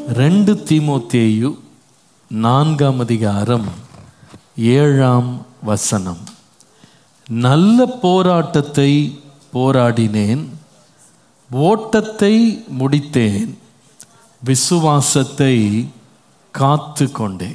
ரெண்டு தீமோத்தேயு நான்காம் அதிகாரம் ஏழாம் வசனம் நல்ல போராட்டத்தை போராடினேன் ஓட்டத்தை முடித்தேன் விசுவாசத்தை காத்து கொண்டேன்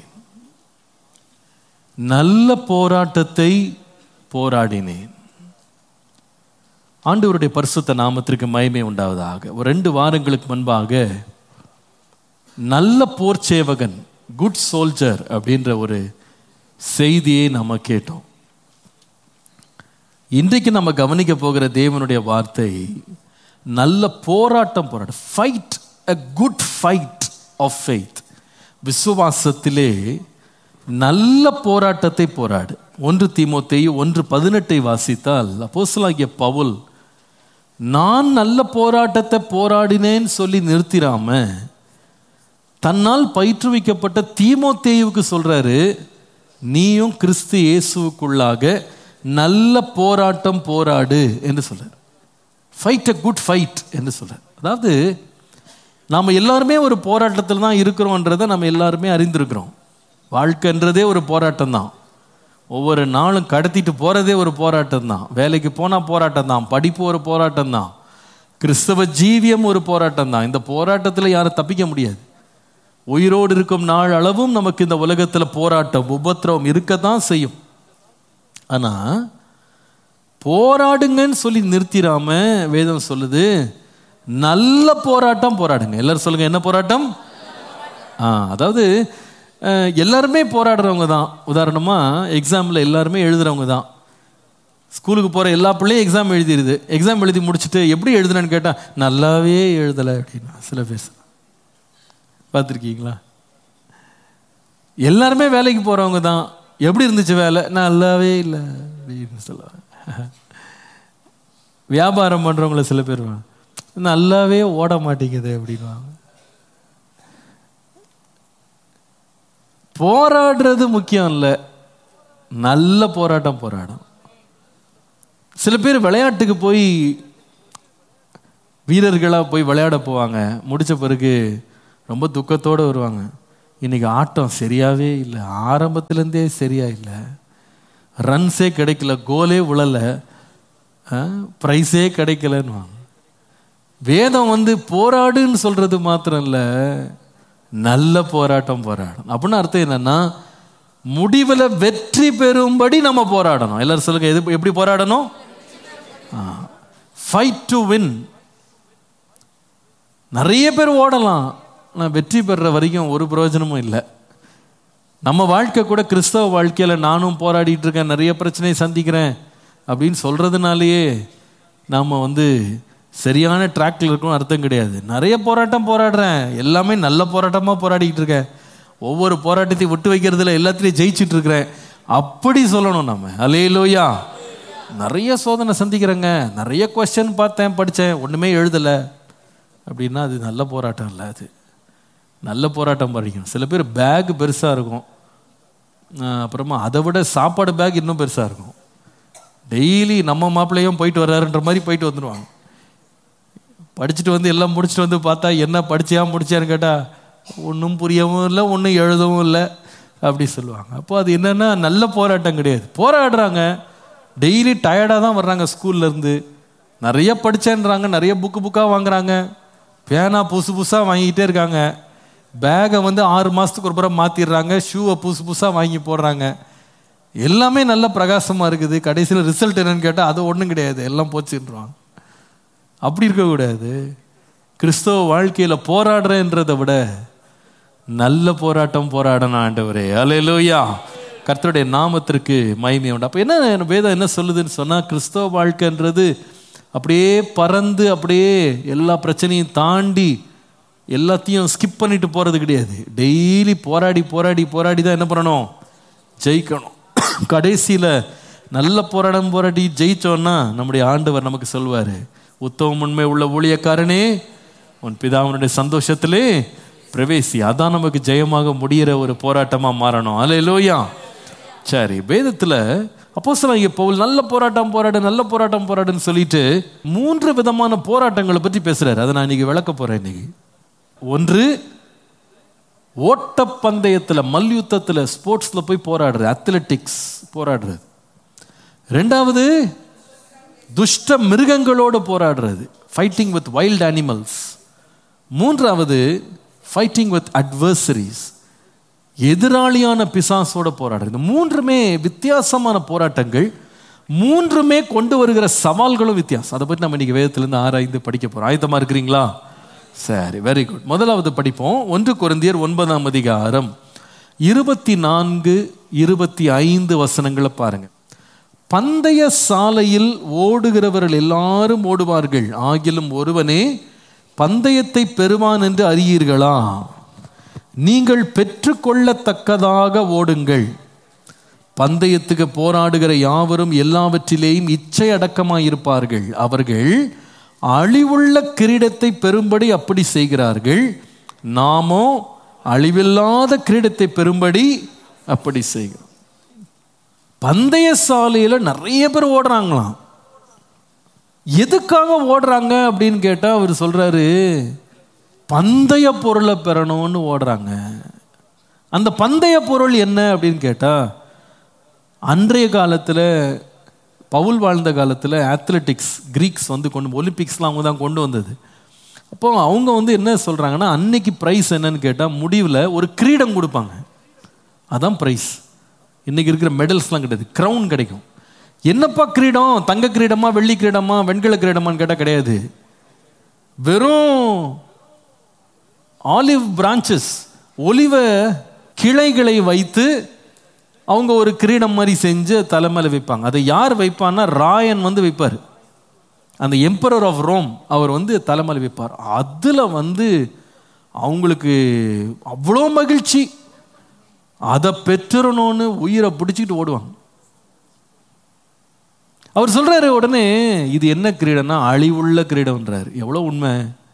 நல்ல போராட்டத்தை போராடினேன் ஆண்டவருடைய பரிசுத்த நாமத்திற்கு மகிமை உண்டாவதாக ஒரு ரெண்டு வாரங்களுக்கு முன்பாக நல்ல போர் சேவகன் குட் சோல்ஜர் அப்படின்ற ஒரு செய்தியை நம்ம கேட்டோம் இன்றைக்கு நம்ம கவனிக்க போகிற தேவனுடைய வார்த்தை நல்ல போராட்டம் போராட்டம் fight a good fight of faith விசுவாசத்திலே நல்ல போராட்டத்தை போராடு ஒன்று தீமோத்தேயு ஒன்று பதினெட்டை வாசித்தால் அப்போஸ்தலனாகிய பவுல் நான் நல்ல போராட்டத்தை போராடினேன்னு சொல்லி நிறுத்திராம தன்னால் பயிற்றுவிக்கப்பட்ட தீமோத்தேயுவுக்கு சொல்றாரு நீயும் கிறிஸ்து இயேசுவுக்குள்ளாக நல்ல போராட்டம் போராடு என்று சொல்றார் ஃபைட் அ குட் ஃபைட் என்று சொல்றார் அதாவது நாம் எல்லாருமே ஒரு போராட்டத்தில் தான் இருக்கிறோன்றதை நம்ம எல்லாருமே அறிந்திருக்கிறோம் வாழ்க்கைன்றதே ஒரு போராட்டம் தான் ஒவ்வொரு நாளும் கடத்திட்டு போகிறதே ஒரு போராட்டம் தான் வேலைக்கு போனால் போராட்டம் தான் படிப்பு ஒரு போராட்டம் தான் கிறிஸ்தவ ஜீவியம் ஒரு போராட்டம் தான் இந்த போராட்டத்தில் யாரும் தப்பிக்க முடியாது உயிரோடு இருக்கும் நாள் அளவும் நமக்கு இந்த உலகத்தில் போராட்டம் உபத்திரவம் இருக்கத்தான் செய்யும் ஆனால் போராடுங்கன்னு சொல்லி நிறுத்திடாம வேதம் சொல்லுது நல்ல போராட்டம் போராடுங்க எல்லாரும் சொல்லுங்க என்ன போராட்டம் ஆ அதாவது அஹ், எல்லாருமே போராடுறவங்க தான் உதாரணமாக எக்ஸாமில் எல்லாருமே எழுதுறவங்க தான் ஸ்கூலுக்கு போகிற எல்லா பிள்ளையும் எக்ஸாம் எழுதிடுது எக்ஸாம் எழுதி முடிச்சுட்டு எப்படி எழுதுனேன்னு கேட்டால் நல்லாவே எழுதலை அப்படின்னா சில பேர் பார்த்துருக்கீங்களா எல்லாருமே வேலைக்கு போகிறவங்க தான் எப்படி இருந்துச்சு வேலை நல்லாவே இல்லை அப்படின்னு சொல்லுவாங்க வியாபாரம் பண்ணுறவங்கள சில பேர் நல்லாவே ஓட மாட்டேங்குது அப்படின்வாங்க போராடுறது முக்கியம் இல்லை நல்ல போராட்டம் போராடும் சில பேர் விளையாட்டுக்கு போய் வீரர்களாக போய் விளையாட போவாங்க முடிச்ச பிறகு ரொம்ப துக்கத்தோடு வருவாங்க இன்னைக்கு ஆட்டம் சரியாவே இல்லை ஆரம்பத்துலேருந்தே சரியா இல்லை ரன்ஸே கிடைக்கல கோலே விழலை ப்ரைஸே கிடைக்கலன்னு வேதம் வந்து போராடுன்னு சொல்றது மாத்திரம் இல்லை நல்ல போராட்டம் போராடணும் அப்படின்னு அர்த்தம் என்னன்னா முடிவில் வெற்றி பெறும்படி நம்ம போராடணும் எல்லாரும் சொல்லுங்க எது எப்படி போராடணும் ஃபைட் டு வின் நிறைய பேர் ஓடலாம் ஆனால் வெற்றி பெறுற வரைக்கும் ஒரு பிரயோஜனமும் இல்லை நம்ம வாழ்க்கை கூட கிறிஸ்தவ வாழ்க்கையில் நானும் போராடிட்டு இருக்கேன் நிறைய பிரச்சனையை சந்திக்கிறேன் அப்படின்னு சொல்கிறதுனாலேயே நாம் வந்து சரியான ட்ராக்ல இருக்கணும் அர்த்தம் கிடையாது நிறைய போராட்டம் போராடுறேன் எல்லாமே நல்ல போராட்டமாக போராடிக்கிட்டு இருக்கேன் ஒவ்வொரு போராட்டத்தையும் விட்டு வைக்கிறதுல எல்லாத்துலேயும் ஜெயிச்சிட்டு இருக்கிறேன் அப்படி சொல்லணும் நம்ம அலேலோயா நிறைய சோதனை சந்திக்கிறேங்க நிறைய கொஸ்டின் பார்த்தேன் படித்தேன் ஒன்றுமே எழுதலை அப்படின்னா அது நல்ல போராட்டம் இல்லை அது நல்ல போராட்டம் படிக்கணும் சில பேர் பேக் பெருசாக இருக்கும் ஆஹ் அப்புறமா அதை விட சாப்பாடு பேக் இன்னும் பெருசாக இருக்கும் டெய்லி நம்ம மாப்பிள்ளையும் போயிட்டு வர்றாருன்ற மாதிரி போயிட்டு வந்துடுவாங்க படிச்சுட்டு வந்து எல்லாம் முடிச்சுட்டு வந்து பார்த்தா என்ன படிச்சியா முடிச்சியான்னு கேட்டால் ஒன்றும் புரியவும் இல்லை ஒன்றும் எழுதவும் இல்லை அப்படி சொல்லுவாங்க அப்போ அது என்னன்னா நல்ல போராட்டம் கிடையாது போராடுறாங்க டெய்லி டயர்டாக தான் வர்றாங்க ஸ்கூல்ல இருந்து நிறைய படிச்சேன்றாங்க நிறைய புக்கு புக்காக வாங்குறாங்க பேனா புதுசு புதுசாக வாங்கிக்கிட்டே இருக்காங்க பேகை வந்து ஆறு மாதத்துக்கு ஒரு புறம் மாற்றிடுறாங்க ஷூவை புதுசு புதுசாக வாங்கி போடுறாங்க எல்லாமே நல்ல பிரகாசமாக இருக்குது கடைசியில் ரிசல்ட் என்னன்னு கேட்டால் அது ஒன்றும் கிடையாது எல்லாம் போச்சுன்றாங்க அப்படி இருக்கக்கூடாது கிறிஸ்தவ வாழ்க்கையில் போராடுறேன்றதை விட நல்ல போராட்டம் போராடணும் ஆண்டவரே அலையலோயா கர்த்தருடைய நாமத்திற்கு மகிமை உண்டு அப்போ என்ன வேதம் என்ன சொல்லுதுன்னு சொன்னால் கிறிஸ்தவ வாழ்க்கைன்றது அப்படியே பறந்து அப்படியே எல்லா பிரச்சனையும் தாண்டி எல்லாத்தையும் ஸ்கிப் பண்ணிட்டு போகிறது கிடையாது டெய்லி போராடி போராடி போராடி தான் என்ன பண்ணணும் ஜெயிக்கணும் கடைசியில் நல்ல போராடம் போராடி ஜெயிச்சோன்னா நம்முடைய ஆண்டவர் நமக்கு சொல்வார் உத்தம உண்மை உள்ள ஊழியக்காரனே உன் பிதாவினுடைய சந்தோஷத்திலே பிரவேசி அதான் நமக்கு ஜெயமாக முடியிற ஒரு போராட்டமாக மாறணும் அல்ல லோயா சரி வேதத்தில் அப்போ இங்கே பவுல் நல்ல போராட்டம் போராடு நல்ல போராட்டம் போராடுன்னு சொல்லிட்டு மூன்று விதமான போராட்டங்களை பற்றி பேசுறாரு அதை நான் இன்னைக்கு விளக்க போறேன் இன்னைக்கு ஒன்று ஓட்டப்பந்தயத்தில் மல்யுத்தத்தில் ஸ்போர்ட்ஸில் போய் போராடுறது அத்லெட்டிக்ஸ் போராடுறது ரெண்டாவது துஷ்ட மிருகங்களோடு போராடுறது ஃபைட்டிங் வித் வைல்ட் அனிமல்ஸ் மூன்றாவது ஃபைட்டிங் வித் அட்வர்சரிஸ் எதிராளியான பிசாசோட போராடுறது இந்த மூன்றுமே வித்தியாசமான போராட்டங்கள் மூன்றுமே கொண்டு வருகிற சவால்களும் வித்தியாசம் அதை பற்றி நம்ம இன்னைக்கு வேதத்திலிருந்து ஆராய்ந்து படிக்க போறோம் ஆயத்தமா இருக்கிறீங்களா சரி வெரி குட் முதலாவது படிப்போம் ஒன்று குருந்தியர் ஒன்பதாம் அதிகாரம் இருபத்தி நான்கு இருபத்தி ஐந்து வசனங்களை பாருங்க பந்தய சாலையில் ஓடுகிறவர்கள் எல்லாரும் ஓடுவார்கள் ஆகிலும் ஒருவனே பந்தயத்தை பெறுவான் என்று அறியீர்களா நீங்கள் பெற்றுக்கொள்ளத்தக்கதாக ஓடுங்கள் பந்தயத்துக்கு போராடுகிற யாவரும் எல்லாவற்றிலேயும் இச்சை அடக்கமாயிருப்பார்கள் அவர்கள் அழிவுள்ள கிரீடத்தை பெறும்படி அப்படி செய்கிறார்கள் நாமோ அழிவில்லாத கிரீடத்தை பெறும்படி அப்படி செய்கிறோம் பந்தய சாலையில் நிறைய பேர் ஓடுறாங்களாம் எதுக்காக ஓடுறாங்க அப்படின்னு கேட்டால் அவர் சொல்றாரு பந்தய பொருளை பெறணும்னு ஓடுறாங்க அந்த பந்தய பொருள் என்ன அப்படின்னு கேட்டால் அன்றைய காலத்தில் பவுல் வாழ்ந்த காலத்தில் அத்லெட்டிக்ஸ் கிரீக்ஸ் வந்து கொண்டு ஒலிம்பிக்ஸ்லாம் அவங்க தான் கொண்டு வந்தது அப்போ அவங்க வந்து என்ன சொல்கிறாங்கன்னா அன்னைக்கு ப்ரைஸ் என்னன்னு கேட்டால் முடிவில் ஒரு கிரீடம் கொடுப்பாங்க அதான் ப்ரைஸ் இன்னைக்கு இருக்கிற மெடல்ஸ்லாம் கிடையாது க்ரௌன் கிடைக்கும் என்னப்பா கிரீடம் தங்க கிரீடமா வெள்ளி கிரீடமா வெண்கல கிரீடமான்னு கேட்டால் கிடையாது வெறும் ஆலிவ் பிரான்ச்சஸ் ஒலிவ கிளைகளை வைத்து அவங்க ஒரு கிரீடம் மாதிரி செஞ்சு தலைமையில் வைப்பாங்க அதை யார் வைப்பான்னா ராயன் வந்து வைப்பார் அந்த எம்பரர் ஆஃப் ரோம் அவர் வந்து தலைமையில் வைப்பார் அதில் வந்து அவங்களுக்கு அவ்வளோ மகிழ்ச்சி அதை பெற்றுறணும்னு உயிரை பிடிச்சிக்கிட்டு ஓடுவாங்க அவர் சொல்றாரு உடனே இது என்ன கிரீடம்னா அழிவுள்ள கிரீடம்ன்றாரு எவ்வளோ உண்மை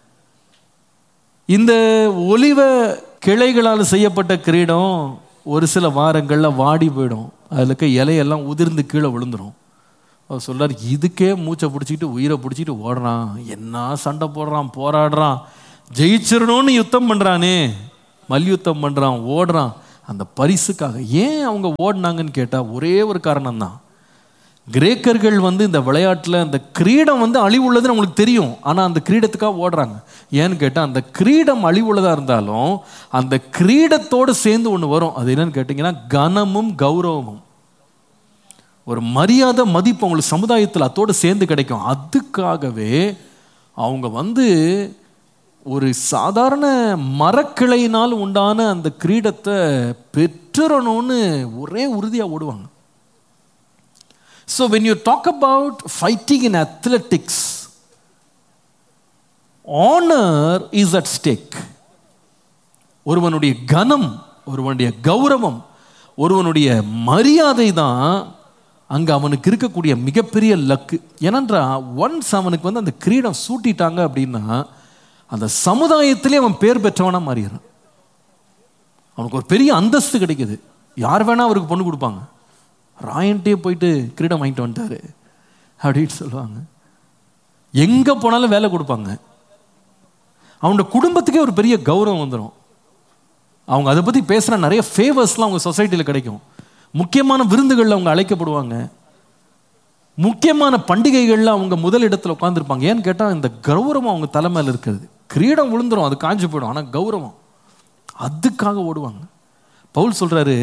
இந்த ஒலிவ கிளைகளால் செய்யப்பட்ட கிரீடம் ஒரு சில வாரங்களில் வாடி போயிடும் அதில் இருக்க இலையெல்லாம் உதிர்ந்து கீழே விழுந்துடும் அவர் சொல்றார் இதுக்கே மூச்சை பிடிச்சிக்கிட்டு உயிரை பிடிச்சிட்டு ஓடுறான் என்ன சண்டை போடுறான் போராடுறான் ஜெயிச்சிடணும்னு யுத்தம் பண்ணுறானே மல்யுத்தம் பண்ணுறான் ஓடுறான் அந்த பரிசுக்காக ஏன் அவங்க ஓடினாங்கன்னு கேட்டால் ஒரே ஒரு காரணம் தான் கிரேக்கர்கள் வந்து இந்த விளையாட்டில் அந்த கிரீடம் வந்து அழிவுள்ளதுன்னு அவங்களுக்கு தெரியும் ஆனால் அந்த கிரீடத்துக்காக ஓடுறாங்க ஏன்னு கேட்டால் அந்த கிரீடம் அழிவுள்ளதாக இருந்தாலும் அந்த கிரீடத்தோடு சேர்ந்து ஒன்று வரும் அது என்னன்னு கேட்டிங்கன்னா கனமும் கௌரவமும் ஒரு மரியாதை மதிப்பு அவங்களுக்கு சமுதாயத்தில் அத்தோடு சேர்ந்து கிடைக்கும் அதுக்காகவே அவங்க வந்து ஒரு சாதாரண மரக்கிளையினால் உண்டான அந்த கிரீடத்தை பெற்றுறணும்னு ஒரே உறுதியாக ஓடுவாங்க so when you talk about fighting in athletics honour is at stake ஒருவனுடைய கனம் ஒருவனுடைய கௌரவம் ஒருவனுடைய மரியாதை தான் அங்கே அவனுக்கு இருக்கக்கூடிய மிகப்பெரிய லக்கு ஏனென்றா ஒன்ஸ் அவனுக்கு வந்து அந்த கிரீடம் சூட்டிட்டாங்க அப்படின்னா அந்த சமுதாயத்திலே அவன் பேர் பெற்றவனாக மாறிடுறான் அவனுக்கு ஒரு பெரிய அந்தஸ்து கிடைக்குது யார் வேணா அவருக்கு பொண்ணு கொடுப்பாங்க ராயன்ட்டே போயிட்டு கிரீடம் வாங்கிட்டு வந்துட்டாரு அப்படின்னு சொல்லுவாங்க எங்கே போனாலும் வேலை கொடுப்பாங்க அவனோட குடும்பத்துக்கே ஒரு பெரிய கௌரவம் வந்துடும் அவங்க அதை பற்றி பேசுகிற நிறைய ஃபேவர்ஸ்லாம் அவங்க சொசைட்டியில் கிடைக்கும் முக்கியமான விருந்துகளில் அவங்க அழைக்கப்படுவாங்க முக்கியமான பண்டிகைகளில் அவங்க முதல் இடத்துல உட்காந்துருப்பாங்க ஏன்னு கேட்டால் இந்த கௌரவம் அவங்க தலைமையில் இருக்கிறது கிரீடம் விழுந்துரும் அது காஞ்சி போயிடும் ஆனால் கௌரவம் அதுக்காக ஓடுவாங்க பவுல் சொல்றாரு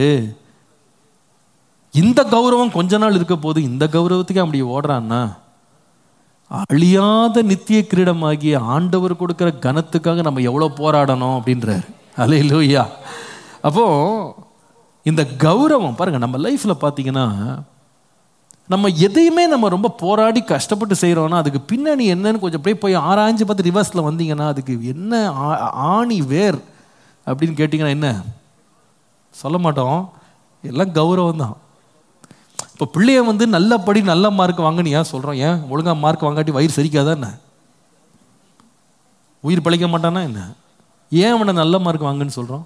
இந்த கௌரவம் கொஞ்ச நாள் இருக்க போது இந்த கௌரவத்துக்கு அப்படி ஓடுறான்னா அழியாத நித்திய கிரீடமாகிய ஆண்டவர் கொடுக்கிற கனத்துக்காக நம்ம எவ்வளோ போராடணும் அப்படின்றாரு அலே லூயா அப்போ இந்த கௌரவம் பாருங்க நம்ம லைஃப்ல பார்த்தீங்கன்னா நம்ம எதையுமே நம்ம ரொம்ப போராடி கஷ்டப்பட்டு செய்கிறோம்னா அதுக்கு பின்னணி என்னன்னு கொஞ்சம் அப்படியே போய் ஆராய்ஞ்சு பார்த்து ரிவர்ஸில் வந்தீங்கன்னா அதுக்கு என்ன ஆ- ஆணி வேர் அப்படின்னு கேட்டிங்கன்னா என்ன சொல்ல மாட்டோம் எல்லாம் கௌரவம் தான் இப்போ பிள்ளைய வந்து நல்ல படி நல்ல மார்க் வாங்கன்னு ஏன் சொல்கிறோம் ஏன் ஒழுங்கா மார்க் வாங்காட்டி வயிறு சரிக்காதா என்ன உயிர் பழிக்க மாட்டானா என்ன ஏன் அவனை நல்ல மார்க் வாங்குன்னு சொல்கிறோம்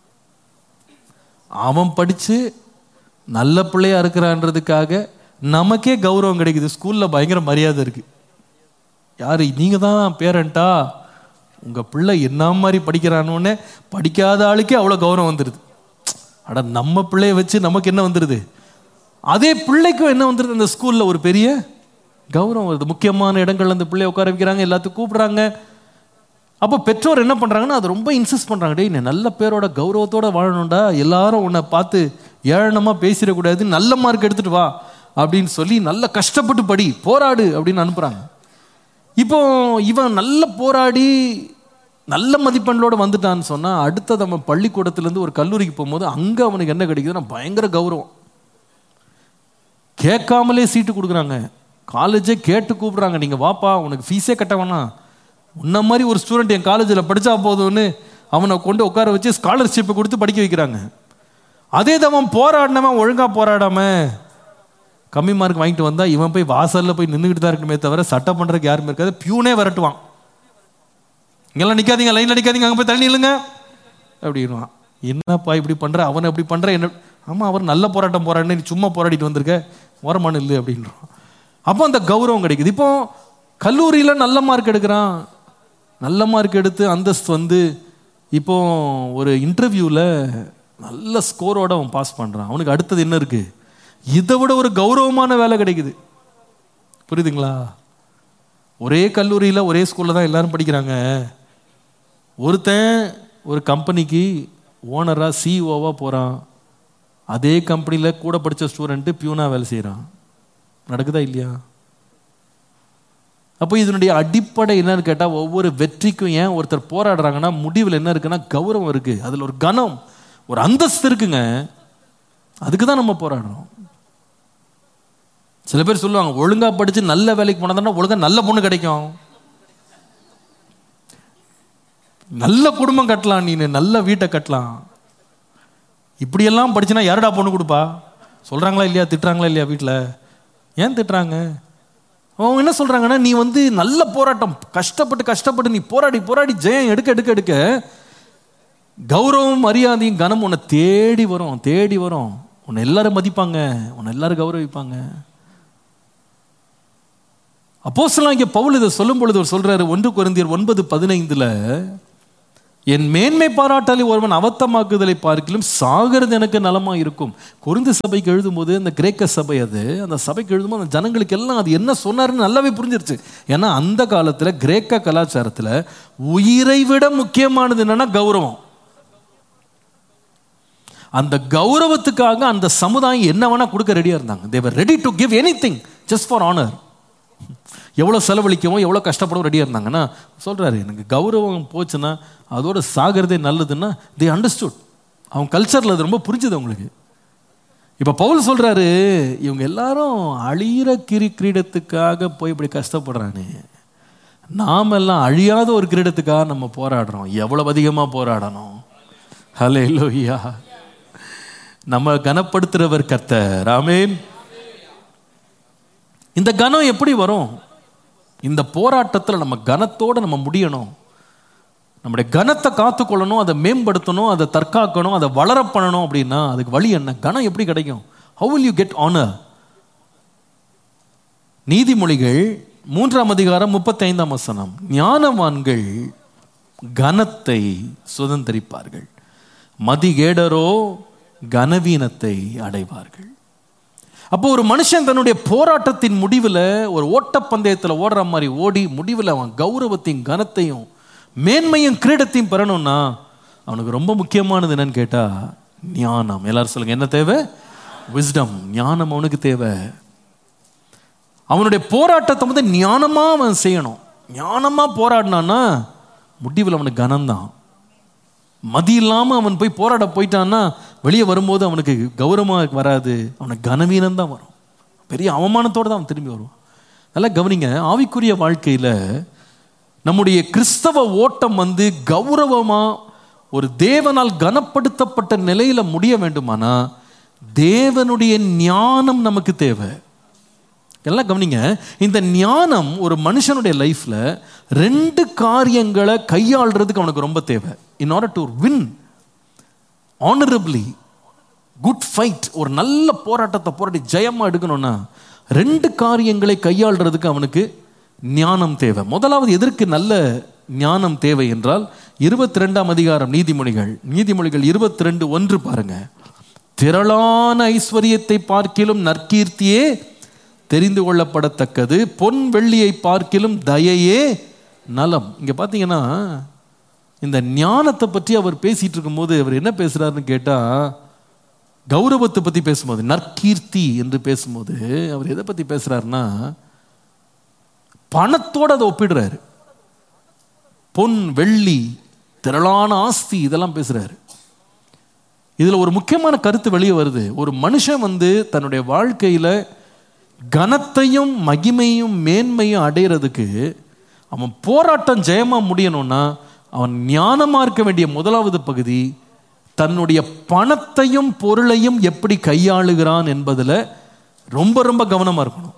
அவன் படித்து நல்ல பிள்ளையா இருக்கிறான்றதுக்காக நமக்கே கௌரவம் கிடைக்குது ஸ்கூலில் பயங்கர மரியாதை இருக்கு யார் நீங்கள் தான் பேரண்ட்டா உங்க பிள்ளை என்ன மாதிரி படிக்கிறானோன்னு படிக்காத ஆளுக்கே அவ்வளோ கௌரவம் வந்துடுது அட நம்ம பிள்ளைய வச்சு நமக்கு என்ன வந்துடுது அதே பிள்ளைக்கும் என்ன வந்துடுது அந்த ஸ்கூல்ல ஒரு பெரிய கௌரவம் வருது முக்கியமான இடங்கள்ல அந்த பிள்ளைய உட்கார வைக்கிறாங்க எல்லாத்துக்கும் கூப்பிடுறாங்க அப்போ பெற்றோர் என்ன பண்றாங்கன்னா அது ரொம்ப இன்சிஸ்ட் பண்றாங்க டேய் நீ நல்ல பேரோட கௌரவத்தோட வாழணும்டா எல்லாரும் உன்னை பார்த்து ஏளனமா பேசிடக்கூடாது நல்ல மார்க் எடுத்துட்டு வா அப்படின்னு சொல்லி நல்ல கஷ்டப்பட்டு படி போராடு அப்படின்னு அனுப்புறாங்க இப்போ இவன் நல்ல போராடி நல்ல மதிப்பெண்களோட வந்துட்டான்னு சொன்னா அடுத்தது அவன் பள்ளிக்கூடத்துலேருந்து ஒரு கல்லூரிக்கு போகும்போது அங்க அவனுக்கு என்ன கிடைக்குதுன்னா பயங்கர கௌரவம் கேட்காமலே சீட்டு கொடுக்குறாங்க காலேஜே கேட்டு கூப்பிடுறாங்க நீங்க வாப்பா உனக்கு ஃபீஸே கட்ட வேணாம் உன்ன மாதிரி ஒரு ஸ்டூடெண்ட் என் காலேஜில் படிச்சா போதும்னு அவனை கொண்டு உட்கார வச்சு ஸ்காலர்ஷிப்பை கொடுத்து படிக்க வைக்கிறாங்க அதே தான் அவன் போராடினவன் ஒழுங்கா போராடாம கம்மி மார்க் வாங்கிட்டு வந்தா இவன் போய் வாசல்ல போய் நின்றுக்கிட்டு தான் இருக்கணுமே தவிர சட்டம் பண்றதுக்கு யாருமே இருக்காது பியூனே விரட்டுவான் இங்கெல்லாம் நிக்காதீங்க லைன்ல நிக்காதீங்க அங்க போய் தள்ளி நில்லுங்க அப்படின்வான் என்னப்பா இப்படி பண்ற அவனை இப்படி பண்ற என்ன ஆமா அவர் நல்ல போராட்டம் போராடினு நீ சும்மா போராடிட்டு வந்திருக்க ஓரமான இல்லை அப்படின்றான் அப்போ அந்த கௌரவம் கிடைக்குது இப்போ கல்லூரியில நல்ல மார்க் எடுக்கிறான் நல்ல மார்க் எடுத்து அந்தஸ்து வந்து இப்போ ஒரு இன்டர்வியூவில் நல்ல ஸ்கோரோட அவன் பாஸ் பண்றான் அவனுக்கு அடுத்தது என்ன இருக்கு இதை விட ஒரு கௌரவமான வேலை கிடைக்குது புரியுதுங்களா ஒரே கல்லூரியில் ஒரே ஸ்கூலில் தான் எல்லாரும் படிக்கிறாங்க ஒருத்தன் ஒரு கம்பெனிக்கு ஓனராக சிஇஓவாக போகிறான் அதே கம்பெனியில் கூட படித்த ஸ்டூடெண்ட்டு பியூனாக வேலை செய்கிறான் நடக்குதா இல்லையா அப்போ இதனுடைய அடிப்படை என்னன்னு கேட்டால் ஒவ்வொரு வெற்றிக்கும் ஏன் ஒருத்தர் போராடுறாங்கன்னா முடிவில் என்ன இருக்குன்னா கௌரவம் இருக்கு அதில் ஒரு கனம் ஒரு அந்தஸ்து இருக்குங்க அதுக்கு தான் நம்ம போராடுறோம் சில பேர் சொல்லுவாங்க ஒழுங்கா படிச்சு நல்ல வேலைக்கு போனா ஒழுங்கா நல்ல பொண்ணு கிடைக்கும் நல்ல குடும்பம் கட்டலாம் நீ நல்ல வீட்டை கட்டலாம் இப்படியெல்லாம் படிச்சுனா யாருடா பொண்ணு கொடுப்பா சொல்றாங்களா இல்லையா திட்டுறாங்களா இல்லையா வீட்டில் ஏன் திட்டுறாங்க அவங்க என்ன சொல்றாங்கன்னா நீ வந்து நல்ல போராட்டம் கஷ்டப்பட்டு கஷ்டப்பட்டு நீ போராடி போராடி ஜெயம் எடுக்க எடுக்க எடுக்க கௌரவம் மரியாதையும் கனம் உன்னை தேடி வரும் தேடி வரும் உன்னை எல்லாரும் மதிப்பாங்க உன்னை எல்லாரும் கௌரவிப்பாங்க அப்போஸ்தலன் இங்கே பவுல் இதை சொல்லும் பொழுது அவர் சொல்றாரு ஒன்று குருந்தியர் ஒன்பது பதினைந்துல என் மேன்மை பாராட்டாலே ஒருவன் அவத்தமாக்குதலை பார்க்கிலும் சாகிறது எனக்கு நலமா இருக்கும் குருந்து சபைக்கு எழுதும்போது அந்த கிரேக்க சபை அது அந்த சபைக்கு எழுதும்போது அந்த ஜனங்களுக்கு எல்லாம் அது என்ன சொன்னாருன்னு நல்லாவே புரிஞ்சிருச்சு ஏன்னா அந்த காலத்துல கிரேக்க கலாச்சாரத்துல உயிரை விட முக்கியமானது என்னன்னா கௌரவம் அந்த கௌரவத்துக்காக அந்த சமுதாயம் என்ன வேணா கொடுக்க ரெடியா இருந்தாங்க they were ready to give anything just for honour எவ்வளோ செலவழிக்கவும் எவ்வளோ கஷ்டப்படவும் ரெடியாக இருந்தாங்கன்னா சொல்கிறாரு எனக்கு கௌரவம் போச்சுன்னா அதோட சாகிறதே நல்லதுன்னா தி அண்டர்ஸ்டுட் அவங்க கல்ச்சரில் அது ரொம்ப புரிஞ்சுது அவங்களுக்கு இப்போ பவுல் சொல்கிறாரு இவங்க எல்லாரும் அழியிற கிரி கிரீடத்துக்காக போய் இப்படி கஷ்டப்படுறானே நாமெல்லாம் அழியாத ஒரு கிரீடத்துக்காக நம்ம போராடுறோம் எவ்வளவு அதிகமாக போராடணும் ஹலே லோய்யா நம்ம கனப்படுத்துறவர் கர்த்தர் ஆமென் இந்த கனம் எப்படி வரும் இந்த போராட்டத்தில் நம்ம கனத்தோட நம்ம முடியணும் நம்முடைய கனத்தை காத்துக்கொள்ளணும் அதை மேம்படுத்தணும் அதை தற்காக்கணும் அதை வளர பண்ணணும் அப்படின்னா அதுக்கு வழி என்ன கனம் எப்படி கிடைக்கும் how will you get honour நீதிமொழிகள் மூன்றாம் அதிகாரம் முப்பத்தைந்தாம் வசனம் ஞானவான்கள் கனத்தை சுதந்திரிப்பார்கள் மதிகேடரோ கனவீனத்தை அடைவார்கள் அப்போ ஒரு மனுஷன் தன்னுடைய போராட்டத்தின் முடிவில் ஒரு ஓட்டப்பந்தயத்தில் ஓடுற மாதிரி ஓடி முடிவில் அவன் கௌரவத்தையும் கனத்தையும் மேன்மையும் கிரீடத்தையும் பெறணும்னா அவனுக்கு ரொம்ப முக்கியமானது என்னன்னு கேட்டா ஞானம் எல்லாரும் சொல்லுங்க என்ன தேவை விஸ்டம் ஞானம் அவனுக்கு தேவை அவனுடைய போராட்டத்தை வந்து ஞானமா அவன் செய்யணும் ஞானமா போராடினான்னா முடிவில் அவனுக்கு கனம்தான் மதி இல்லாம அவன் போய் போராட போயிட்டான்னா வெளியே வரும்போது அவனுக்கு கௌரவமாக வராது அவனுக்கு கனவீனம் தான் வரும் பெரிய அவமானத்தோடு தான் அவன் திரும்பி வருவான் நல்லா கவனிங்க ஆவிக்குரிய வாழ்க்கையில நம்முடைய கிறிஸ்தவ ஓட்டம் வந்து கௌரவமா ஒரு தேவனால் கனப்படுத்தப்பட்ட நிலையில முடிய வேண்டுமானா தேவனுடைய ஞானம் நமக்கு தேவை எல்லாம் கவனிங்க இந்த ஞானம் ஒரு மனுஷனுடைய லைஃப்ல ரெண்டு காரியங்களை கையாளுறதுக்கு அவனுக்கு ரொம்ப தேவை in order to win honourably good fight ஒரு நல்ல போராட்டத்தை போராடி ஜெயமா எடுக்கணும்னா ரெண்டு காரியங்களை கையாளுறதுக்கு அவனுக்கு ஞானம் தேவை முதலாவது எதற்கு நல்ல ஞானம் தேவை என்றால் இருபத்தி ரெண்டாம் அதிகாரம் நீதிமொழிகள் நீதிமொழிகள் இருபத்தி ரெண்டு ஒன்று பாருங்க திரளான ஐஸ்வர்யத்தை பார்க்கிலும் நற்கீர்த்தியே தெரிந்து கொள்ளப்படத்தக்கது பொன் வெள்ளியை பார்க்கிலும் தயையே நலம் இங்க பார்த்தீங்கன்னா இந்த ஞானத்தை பற்றி அவர் பேசிட்டு இருக்கும்போது அவர் என்ன பேசுறாருன்னு கேட்டா கௌரவத்தை பத்தி பேசும்போது நற்கீர்த்தி என்று பேசும்போது அவர் எதை பத்தி பேசுறாருன்னா பணத்தோட அதை ஒப்பிடுறாரு பொன் வெள்ளி திரளான ஆஸ்தி இதெல்லாம் பேசுறாரு இதுல ஒரு முக்கியமான கருத்து வெளியே வருது ஒரு மனுஷன் வந்து தன்னுடைய வாழ்க்கையில கனத்தையும் மகிமையும் மேன்மையும் அடையிறதுக்கு அவன் போராட்டம் ஜெயமா முடியணும்னா அவன் ஞானமா இருக்க வேண்டிய முதலாவது பகுதி தன்னுடைய பணத்தையும் பொருளையும் எப்படி கையாளுகிறான் என்பதுல ரொம்ப ரொம்ப கவனமா இருக்கணும்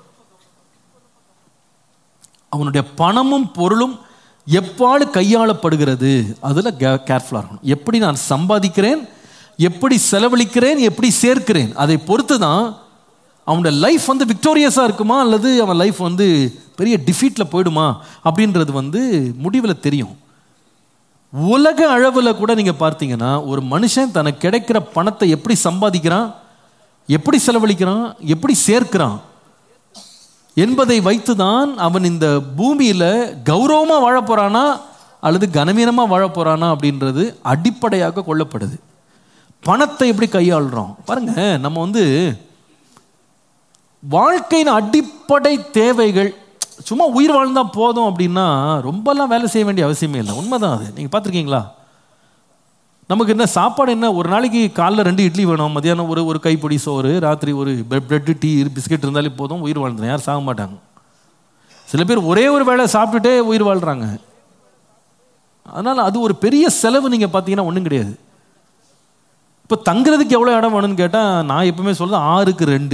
அவனுடைய பணமும் பொருளும் எப்பாடு கையாளப்படுகிறது அதில் கேர்ஃபுல்லாக இருக்கணும் எப்படி நான் சம்பாதிக்கிறேன் எப்படி செலவழிக்கிறேன் எப்படி சேர்க்கிறேன் அதை பொறுத்து தான் அவனோட லைஃப் வந்து விக்டோரியஸாக இருக்குமா அல்லது அவன் லைஃப் வந்து பெரிய டிஃபீட்டில் போயிடுமா அப்படின்றது வந்து முடிவில் தெரியும் உலக அளவில் கூட நீங்கள் பார்த்தீங்கன்னா ஒரு மனுஷன் தனக்கு கிடைக்கிற பணத்தை எப்படி சம்பாதிக்கிறான் எப்படி செலவழிக்கிறான் எப்படி சேர்க்கிறான் என்பதை வைத்துதான் அவன் இந்த பூமியில கௌரவமா வாழ போறானா அல்லது கனவீனமா வாழ போறானா அப்படின்றது அடிப்படையாக கொள்ளப்படுது பணத்தை எப்படி கையாளுறோம் பாருங்க நம்ம வந்து வாழ்க்கையின் அடிப்படை தேவைகள் சும்மா உயிர் வாழ்ந்தா போதும் அப்படின்னா ரொம்பலாம் வேலை செய்ய வேண்டிய அவசியமே இல்லை உண்மைதான் அது நீங்க பார்த்துருக்கீங்களா நமக்கு என்ன சாப்பாடு என்ன ஒரு நாளைக்கு காலைல ரெண்டு இட்லி வேணும் மதியானம் ஒரு ஒரு கைப்பிடி சோறு ராத்திரி ஒரு பிரெட்டு டீ பிஸ்கெட் இருந்தாலே போதும் உயிர் வாழ்ந்துடும் யாரும் சாக மாட்டாங்க சில பேர் ஒரே ஒரு வேளை சாப்பிட்டுட்டே உயிர் வாழ்கிறாங்க அதனால் அது ஒரு பெரிய செலவு நீங்கள் பார்த்தீங்கன்னா ஒன்றும் கிடையாது இப்போ தங்குறதுக்கு எவ்வளோ இடம் வேணும்னு கேட்டால் நான் எப்பவுமே சொல்றது ஆறுக்கு ரெண்டு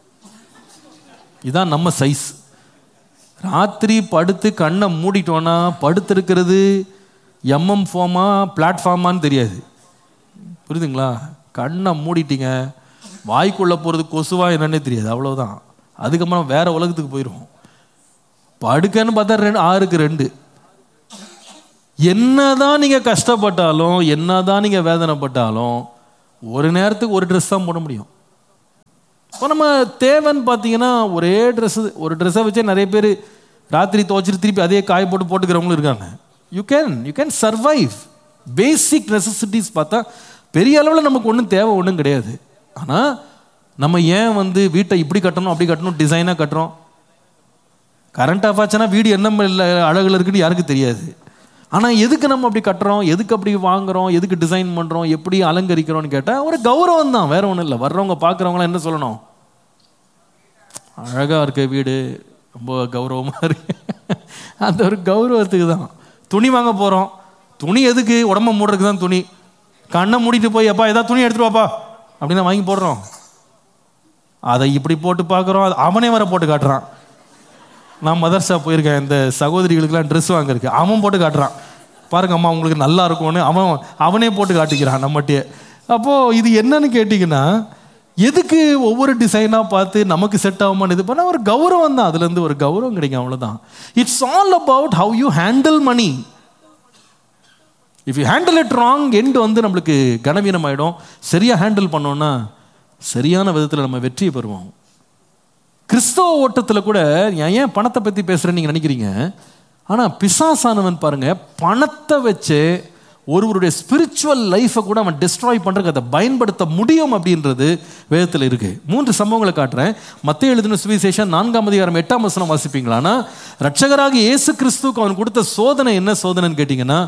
இதான் நம்ம சைஸ் ராத்திரி படுத்து கண்ணை மூடிட்டோன்னா படுத்திருக்கிறது எம்எம் ஃபார்மா பிளாட்ஃபார்மான்னு தெரியாது புரியுதுங்களா கண்ணை மூடிட்டீங்க வாய்க்குள்ளே போகிறது கொசுவா என்னன்னே தெரியாது அவ்வளோதான் அதுக்கப்புறம் வேற உலகத்துக்கு போயிடுவோம் படுக்கன்னு பார்த்தா ரெண்டு ஆறுக்கு ரெண்டு என்னதான் நீங்கள் கஷ்டப்பட்டாலும் என்னதான் நீங்கள் வேதனைப்பட்டாலும் ஒரு நேரத்துக்கு ஒரு ட்ரெஸ் தான் போட முடியும் இப்போ நம்ம தேவைன்னு பார்த்தீங்கன்னா ஒரே ட்ரெஸ்ஸு ஒரு ட்ரெஸ்ஸை வச்சே நிறைய பேர் ராத்திரி துவச்சிட்டு திருப்பி அதே காய போட்டு போட்டுக்கிறவங்களும் இருக்காங்க you can you can survive basic necessities பார்த்தா பெரிய அளவில் நமக்கு ஒன்றும் தேவை ஒன்றும் கிடையாது ஆனால் நம்ம ஏன் வந்து வீட்டை இப்படி கட்டணும் அப்படி கட்டணும் டிசைனாக கட்டுறோம் கரண்ட் ஆஃப் ஆச்சுன்னா வீடு என்ன இல்லை அழகில் இருக்குன்னு யாருக்கும் தெரியாது ஆனால் எதுக்கு நம்ம அப்படி கட்டுறோம் எதுக்கு அப்படி வாங்குறோம் எதுக்கு டிசைன் பண்ணுறோம் எப்படி அலங்கரிக்கிறோம்னு கேட்டால் ஒரு கௌரவம் தான் வேற ஒன்றும் இல்லை வர்றவங்க பார்க்குறவங்களாம் என்ன சொல்லணும் அழகாக இருக்க வீடு ரொம்ப கௌரவமாக இருக்கு அந்த ஒரு கௌரவத்துக்கு தான் துணி வாங்க போகிறோம் துணி எதுக்கு உடம்ப மூடுறதுக்கு தான் துணி கண்ணை மூடிட்டு போய் அப்பா ஏதாவது துணி எடுத்துட்டு வாப்பா அப்படின்னு வாங்கி போடுறோம் அதை இப்படி போட்டு பார்க்குறோம் அது அவனே வர போட்டு காட்டுறான் நான் மதர்ஸா போயிருக்கேன் இந்த சகோதரிகளுக்கெல்லாம் ட்ரெஸ் வாங்கிருக்கு அவன் போட்டு காட்டுறான் பாருங்க அம்மா உங்களுக்கு நல்லா இருக்கும்னு அவன் அவனே போட்டு காட்டிக்கிறான் நம்மகிட்டயே அப்போது இது என்னன்னு கேட்டிங்கன்னா எதுக்கு ஒவ்வொரு டிசைனாக பார்த்து நமக்கு செட் ஆகுமான்னு இது பண்ணால் ஒரு கௌரவம் தான் அதுலேருந்து ஒரு கௌரவம் கிடைக்கும் அவ்வளோதான் it's all about how you handle money if you handle it wrong end வந்து நம்மளுக்கு கனவீனம் ஆகிடும் சரியாக ஹேண்டில் பண்ணோன்னா சரியான விதத்தில் நம்ம வெற்றியை பெறுவோம் கிறிஸ்தவ ஓட்டத்தில் கூட நான் ஏன் பணத்தை பற்றி பேசுகிறேன்னு நீங்கள் நினைக்கிறீங்க ஆனால் பிசாசானவன் பாருங்க பணத்தை வச்சு ஒருவருடைய ஸ்பிரிச்சுவல் லைஃப்பை கூட அவன் டிஸ்ட்ராய் பண்ணுறதுக்கு அதை பயன்படுத்த முடியும் அப்படின்றது வேதத்தில் இருக்கு மூன்று சம்பவங்களை காட்டுறேன் மத்திய எழுதின சுவிசேஷம் நான்காம் அதிகாரம் எட்டாம் வசனம் வாசிப்பீங்களான்னா ரட்சகராக இயேசு கிறிஸ்துவுக்கு அவன் கொடுத்த சோதனை என்ன சோதனைன்னு கேட்டிங்கன்னா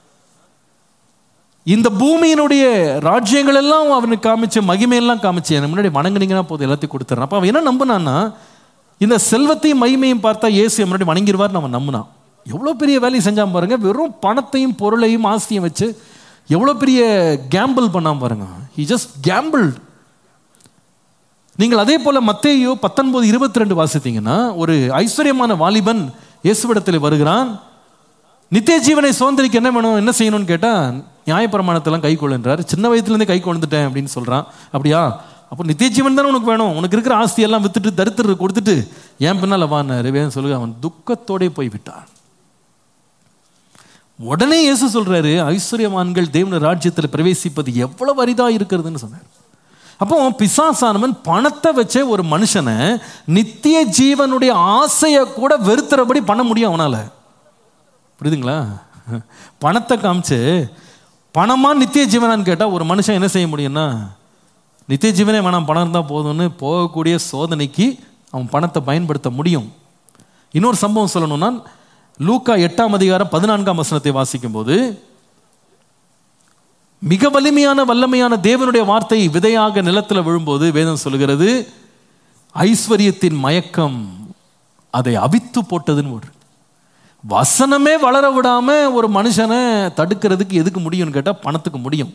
இந்த பூமியினுடைய ராஜ்யங்கள் எல்லாம் அவனுக்கு காமிச்சு மகிமையெல்லாம் காமிச்சு எனக்கு முன்னாடி வணங்குனீங்கன்னா போதும் எல்லாத்தையும் கொடுத்துறான் அப்போ அவன் என்ன நம்பினான்னா இந்த செல்வத்தையும் மகிமையும் பார்த்தா இயேசு முன்னாடி வணங்கிடுவார்னு அவன் நம்பினான் எவ்வளோ பெரிய வேலையை செஞ்சான் பாருங்க வெறும் பணத்தையும் பொருளையும் ஆஸ்தியும் வச்சு எவ்வளோ பெரிய கேம்பிள் பண்ணாம பாருங்க ஹி ஜஸ்ட் கேம்பிள் நீங்கள் அதே போல மத்தேயோ பத்தொன்பது இருபத்தி ரெண்டு வாசித்தீங்கன்னா ஒரு ஐஸ்வர்யமான வாலிபன் இயேசுவிடத்தில் வருகிறான் நித்திய ஜீவனை சுதந்திரிக்க என்ன வேணும் என்ன செய்யணும்னு கேட்டால் நியாயப்பிரமாணத்தெல்லாம் கை கொள்ளுன்றார் சின்ன வயசுலேருந்தே கை கொண்டுட்டேன் அப்படின்னு சொல்கிறான் அப்படியா அப்போ நித்திய ஜீவன் தானே உனக்கு வேணும் உனக்கு இருக்கிற ஆஸ்தியெல்லாம் வித்துட்டு தரித்திர கொடுத்துட்டு ஏன் பின்னால் வான்னாரு வேணும் சொல்லுங்க அவன் துக்கத்தோடே போய் விட்டான் உடனே இயேசு சொல்றாரு ஐஸ்வர்யவான்கள் தேவன ராஜ்யத்தில் பிரவேசிப்பது எவ்வளவு அரிதா இருக்கிறதுன்னு சொன்னார் அப்போ பிசாசானவன் பணத்தை வச்சே ஒரு மனுஷனை நித்திய ஜீவனுடைய ஆசையை கூட வெறுத்துறபடி பண்ண முடியும் அவனால புரியுதுங்களா பணத்தை காமிச்சு பணமா நித்திய ஜீவனான்னு கேட்டால் ஒரு மனுஷன் என்ன செய்ய முடியும்னா நித்திய ஜீவனே வேணாம் பணம் இருந்தால் போதும்னு போகக்கூடிய சோதனைக்கு அவன் பணத்தை பயன்படுத்த முடியும் இன்னொரு சம்பவம் சொல்லணும்னா லூக்கா எட்டாம் அதிகாரம் பதினான்காம் வசனத்தை வாசிக்கும் போது மிக வலிமையான வல்லமையான தேவனுடைய வார்த்தை விதையாக நிலத்தில் விழும்போது வேதம் சொல்கிறது ஐஸ்வர்யத்தின் மயக்கம் அதை அவித்து போட்டதுன்னு ஒரு வசனமே வளர விடாம ஒரு மனுஷனை தடுக்கிறதுக்கு எதுக்கு முடியும்னு கேட்டால் பணத்துக்கு முடியும்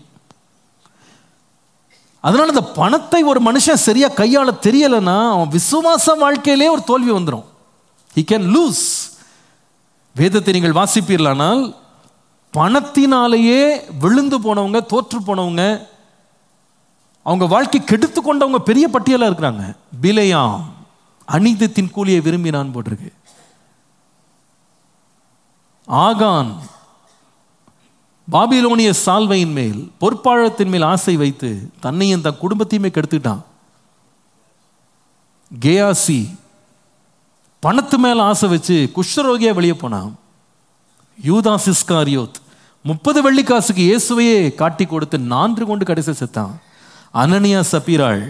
அதனால இந்த பணத்தை ஒரு மனுஷன் சரியா கையாள தெரியலைன்னா அவன் விசுவாச வாழ்க்கையிலே ஒரு தோல்வி வந்துடும் ஹி கேன் லூஸ் வேதத்தை நீங்கள் வாசிப்பீர்களானால் பணத்தினாலேயே விழுந்து போனவங்க தோற்று போனவங்க அவங்க வாழ்க்கை கெடுத்து கொண்டவங்க பெரிய பட்டியலாக இருக்கிறாங்க பிலையாம் அநீதத்தின் கூலியை விரும்பினான் போட்டிருக்கு ஆகான் பாபிலோனிய சால்வையின் மேல் பொற்பாழத்தின் மேல் ஆசை வைத்து தன்னையும் தன் குடும்பத்தையுமே கெடுத்துட்டான் கேயாசி பணத்து மேல ஆசை வச்சு குஷ்டரோகியா வெளியே போனான் யூதாஸ் இஸ்காரியோத் முப்பது வெள்ளிக்காசுக்கு இயேசுவையே காட்டி கொடுத்து நான்கு கொண்டு கடைசி செத்தான் அனனியா சபீராள்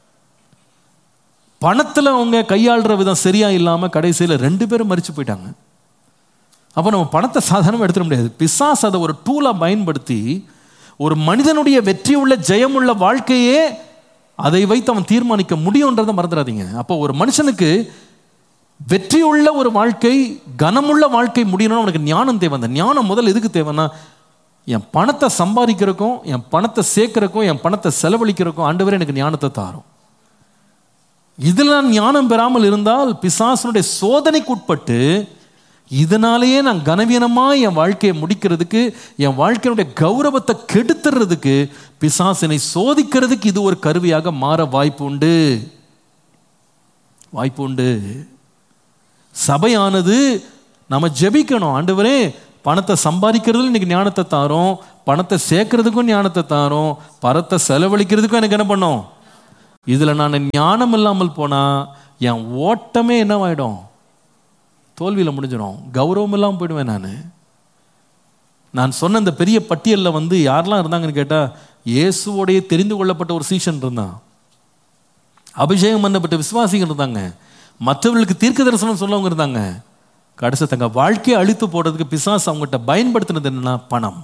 பணத்துல அவங்க கையாளுற விதம் சரியா இல்லாம கடைசியில் ரெண்டு பேரும் மறிச்சு போயிட்டாங்க அப்போ நம்ம பணத்தை சாதாரணமாக எடுத்துட முடியாது பிசாஸ் அதை ஒரு டூலாக பயன்படுத்தி ஒரு மனிதனுடைய வெற்றியுள்ள ஜெயமுள்ள வாழ்க்கையே அதை வைத்து அவன் தீர்மானிக்க முடியுன்றதை மறந்துடாதீங்க அப்போ ஒரு மனுஷனுக்கு வெற்றியுள்ள ஒரு வாழ்க்கை கனமுள்ள வாழ்க்கை முடியணும்னு அவனுக்கு ஞானம் தேவை அந்த ஞானம் முதல்ல எதுக்கு தேவைன்னா என் பணத்தை சம்பாதிக்கிறக்கும் என் பணத்தை சேர்க்கறக்கும் என் பணத்தை செலவழிக்கிறக்கும் ஆண்டவரே எனக்கு ஞானத்தை தாரும் இதில் நான் ஞானம் பெறாமல் இருந்தால் பிசாசனுடைய சோதனைக்கு உட்பட்டு இதனாலேயே நான் கனவீனமாக என் வாழ்க்கையை முடிக்கிறதுக்கு என் வாழ்க்கையினுடைய கௌரவத்தை கெடுத்துறதுக்கு பிசாசினை சோதிக்கிறதுக்கு இது ஒரு கருவியாக மாற வாய்ப்பு உண்டு வாய்ப்பு உண்டு சபையானது நம்ம ஜெபிக்கணும் ஆண்டவரே பணத்தை சம்பாதிக்கிறதுல இன்னைக்கு ஞானத்தை தாரோம் பணத்தை சேர்க்கறதுக்கும் ஞானத்தை தாரோம் பணத்தை செலவழிக்கிறதுக்கும் எனக்கு என்ன பண்ணும் இதில் நான் ஞானம் இல்லாமல் போனால் என் ஓட்டமே என்னவாயிடும் தோல்வியில் முடிஞ்சிடும் கௌரவம் இல்லாமல் போயிடுவேன் நான் நான் சொன்ன இந்த பெரிய பட்டியலில் வந்து யாரெல்லாம் இருந்தாங்கன்னு கேட்டால் இயேசுவோடைய தெரிந்து கொள்ளப்பட்ட ஒரு சீசன் இருந்தான் அபிஷேகம் பண்ணப்பட்ட விசுவாசிகள் இருந்தாங்க மற்றவர்களுக்கு தீர்க்க தரிசனம் சொல்லவங்க இருந்தாங்க கடைசி தங்க வாழ்க்கையை அழித்து போடுறதுக்கு பிசாசு அவங்ககிட்ட பயன்படுத்தினது என்னன்னா பணம்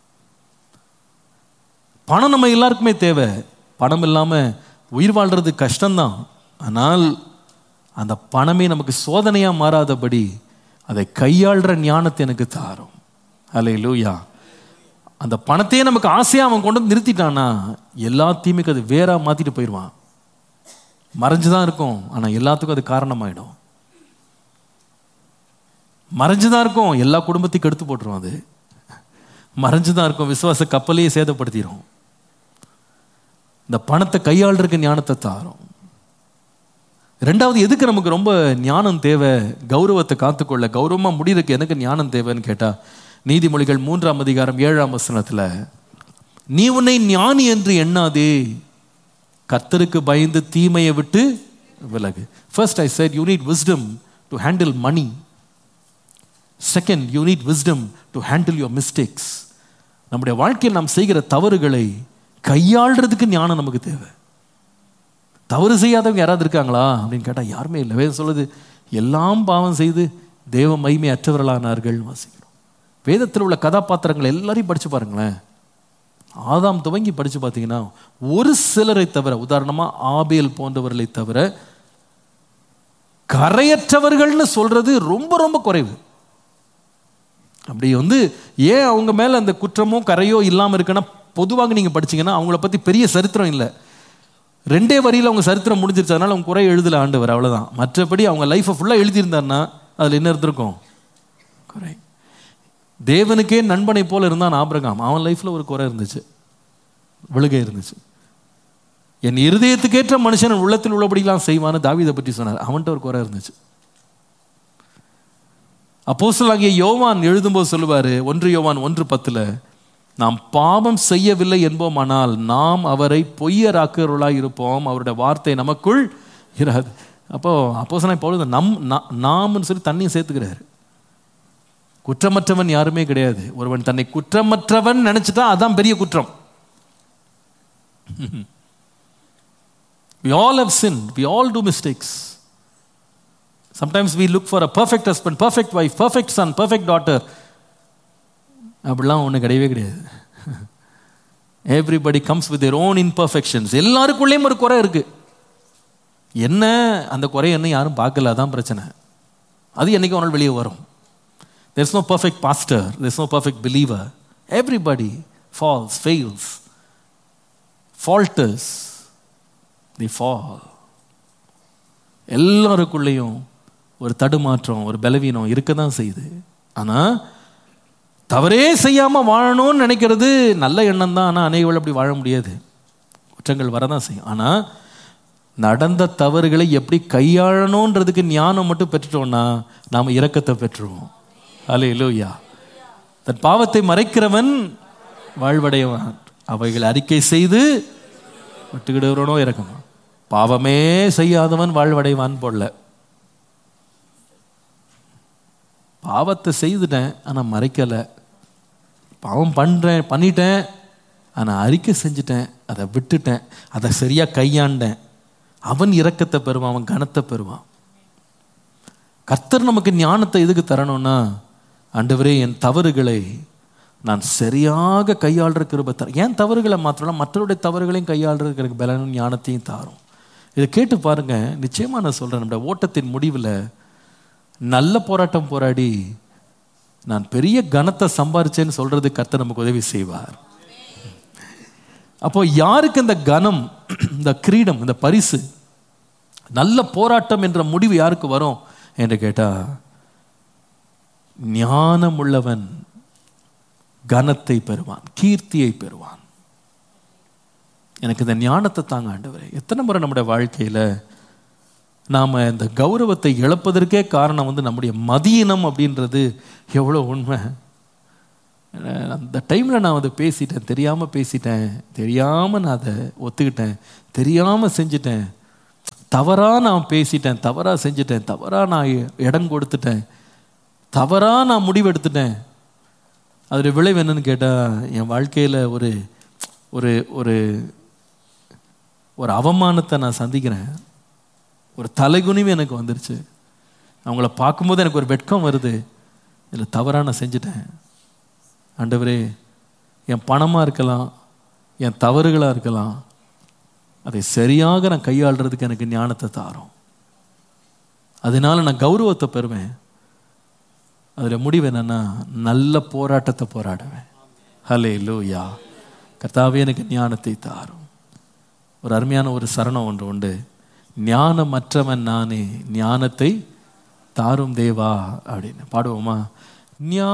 பணம் நம்ம எல்லாருக்குமே தேவை பணம் இல்லாமல் உயிர் வாழ்றது கஷ்டம்தான் ஆனால் அந்த பணமே நமக்கு சோதனையாக மாறாதபடி அதை கையாளுற ஞானத்தை எனக்கு தாரும் அலை லூயா அந்த பணத்தையே நமக்கு ஆசையாக அவன் கொண்டு வந்து நிறுத்திட்டானா எல்லாத்தையுமே அது வேற மாற்றிட்டு போயிடுவான் மறைஞ்சு தான் இருக்கும் ஆனால் எல்லாத்துக்கும் அது காரணமாயிடும் மறைஞ்சு தான் இருக்கும் எல்லா குடும்பத்தையும் கெடுத்து போட்டுரும் அது மறைஞ்சு தான் இருக்கும் விசுவாச கப்பலையே சேதப்படுத்திடும் இந்த பணத்தை கையாளுறதுக்கு ஞானத்தை தாரும் ரெண்டாவது எதுக்கு நமக்கு ரொம்ப ஞானம் தேவை கௌரவத்தை காத்துக்கொள்ள கௌரவமாக முடியறதுக்கு எனக்கு ஞானம் தேவைன்னு கேட்டால் நீதிமொழிகள் மூன்றாம் அதிகாரம் ஏழாம் வசனத்தில் நீ உன்னை ஞானி என்று எண்ணாதே கர்த்தருக்கு பயந்து தீமையை விட்டு விலகு first I said you need wisdom to handle money second you need wisdom to handle your mistakes நம்முடைய வாழ்க்கையில் நாம் செய்கிற தவறுகளை கையாளுறதுக்கு ஞானம் நமக்கு தேவை தவறு செய்யாதவங்க யாராவது இருக்காங்களா அப்படின்னு கேட்டால் யாருமே இல்லை வேதம் சொல்லுது எல்லாம் பாவம் செய்து தேவ மகிமை அற்றவர்களானார்கள் வாசிக்கிறோம் வேதத்தில் உள்ள கதாபாத்திரங்கள் எல்லாரையும் படித்து பாருங்களேன் ஆதாம் துவங்கி படித்து பார்த்தீங்கன்னா ஒரு சிலரை தவிர உதாரணமாக ஆபேல் போன்றவர்களை தவிர கரையற்றவர்கள்னு சொல்றது ரொம்ப ரொம்ப குறைவு அப்படி வந்து ஏன் அவங்க மேலே அந்த குற்றமோ கரையோ இல்லாமல் இருக்குன்னா பொதுவாக நீங்கள் படிச்சீங்கன்னா அவங்கள பற்றி பெரிய சரித்திரம் இல்லை ரெண்டே வரியில் அவங்க சரித்திரம் முடிஞ்சிருச்சு அதனால அவங்க குறை எழுதல ஆண்டவர் அவ்வளோதான் மற்றபடி அவங்க லைஃப்பை ஃபுல்லாக எழுதியிருந்தாருன்னா அதில் என்ன இருந்திருக்கும் குறை தேவனுக்கே நண்பனை போல இருந்தான் ஆபிரகாம் அவன் லைஃப்பில் ஒரு குறை இருந்துச்சு விழுகை இருந்துச்சு என் இருதயத்துக்கேற்ற மனுஷன் உள்ளத்தில் உள்ளபடிலாம் செய்வான்னு தாவீதை பற்றி சொன்னார் அவன்கிட்ட ஒரு குறை இருந்துச்சு அப்போஸ்தலனாகிய யோவான் எழுதும்போது சொல்லுவாரு ஒன்று யோவான் ஒன்று பத்துல நாம் பாவம் செய்யவில்லை என்போமானால் நாம் அவரை பொய்யராக்குறவர்களாய் இருப்போம் அவருடைய வார்த்தை நமக்குள் இராது அப்போ அப்போஸ்தலனாகிய பவுல் நம் நா- நாம்னு சொல்லி தண்ணியும் சேர்த்துக்கிறாரு குற்றமற்றவன் யாருமே கிடையாது ஒருவன் தன்னை குற்றமற்றவன் நினைச்சிட்டா அதான் பெரிய குற்றம் we all have sinned we all do mistakes sometimes we look for a perfect husband perfect wife perfect son perfect daughter அப்படிலாம் ஒன்றும் கிடையவே கிடையாது everybody comes with their own imperfections எல்லாருக்குள்ளேயும் ஒரு குறை இருக்கு என்ன அந்த குறை என்ன யாரும் பார்க்கல அதான் பிரச்சனை அது என்னைக்கு ஒரு நாள் வெளியே வரும் there's no perfect pastor there's no perfect believer everybody falls fails falters they fall எல்லாருக்குள்ளேயும் ஒரு தடுமாற்றம் ஒரு பலவீனம் இருக்க தான் செய்யுது ஆனா தவறே செய்யாம வாழணும்னு நினைக்கிறது நல்ல எண்ணம் தான் ஆனா அநேகர்கள் அப்படி வாழ முடியாது குற்றங்கள் வரதான் செய்யும் ஆனா நடந்த தவறுகளை எப்படி கையாளணுன்றதுக்கு ஞானம் மட்டும் பெற்றுட்டோம்னா நாம இரக்கத்தை பெற்றுருவோம் அலே லூயா தன் பாவத்தை மறைக்கிறவன் வாழ்வடையவன் அவைகளை அறிக்கை செய்து விட்டுக்கிடுறவனோ இறக்கமா பாவமே செய்யாதவன் வாழ்வடைவான் போடல பாவத்தை செய்துட்டேன் ஆனா மறைக்கல பாவம் பண்றேன் பண்ணிட்டேன் ஆனா அறிக்கை செஞ்சுட்டேன் அதை விட்டுட்டேன் அதை சரியா கையாண்டேன் அவன் இரக்கத்தை பெறுவான் அவன் கனத்தை பெறுவான் கர்த்தர் நமக்கு ஞானத்தை எதுக்கு தரணும்னா ஆண்டவரே என் தவறுகளை நான் சரியாக கையாளுற கிருபை தர ஏன் தவறுகளை மாத்திரம் மற்றவருடைய தவறுகளையும் கையாளுறதுக்கு எனக்கு பலனும் ஞானத்தையும் தாரும் இதை கேட்டு பாருங்க நிச்சயமா நான் சொல்றேன் நம்முடைய ஓட்டத்தின் முடிவில் நல்ல போராட்டம் போராடி நான் பெரிய கனத்தை சம்பாரிச்சேன்னு சொல்றது கர்த்தர் நமக்கு உதவி செய்வார் அப்போ யாருக்கு இந்த கனம் இந்த கிரீடம் இந்த பரிசு நல்ல போராட்டம் என்ற முடிவு யாருக்கு வரும் என்று கேட்டா ஞானம் உள்ளவன் கனத்தை பெறுவான் கீர்த்தியை பெறுவான் எனக்கு இந்த ஞானத்தை தாங்க ஆண்டவரே எத்தனை முறை நம்முடைய வாழ்க்கையில நாம இந்த கௌரவத்தை இழப்பதற்கே காரணம் வந்து நம்முடைய மதியினம் அப்படின்றது எவ்வளோ உண்மை அஹ் அந்த டைமில் நான் அதை பேசிட்டேன் தெரியாமல் பேசிட்டேன் தெரியாமல் நான் அதை ஒத்துக்கிட்டேன் தெரியாமல் செஞ்சிட்டேன் தவறாக நான் பேசிட்டேன் தவறாக செஞ்சிட்டேன் தவறாக நான் இடம் கொடுத்துட்டேன் தவறாக நான் முடிவெடுத்துட்டேன் அதோட விளைவு என்னன்னு கேட்டால் என் வாழ்க்கையில் ஒரு ஒரு ஒரு ஒரு அவமானத்தை நான் சந்திக்கிறேன் ஒரு தலைகுனிவு எனக்கு வந்துருச்சு அவங்கள பார்க்கும்போது எனக்கு ஒரு வெட்கம் வருது இதில் தவறாக நான் செஞ்சுட்டேன் ஆண்டவரே என் பணமாக இருக்கலாம் என் தவறுகளாக இருக்கலாம் அதை சரியாக நான் கையாளுறதுக்கு எனக்கு ஞானத்தை தாரும் அதனால நான் கௌரவத்தை பெறுவேன் அதில் முடிவு என்னன்னா நல்ல போராட்டத்தை போராடுவேன் ஹலே லூயா கர்த்தாவே எனக்கு ஞானத்தை தாரும் ஒரு அருமையான ஒரு சரணம் ஒன்று உண்டு ஞானமற்றவன் நானே ஞானத்தை தாரும் தேவா அப்படின்னு பாடுவோமா ஞா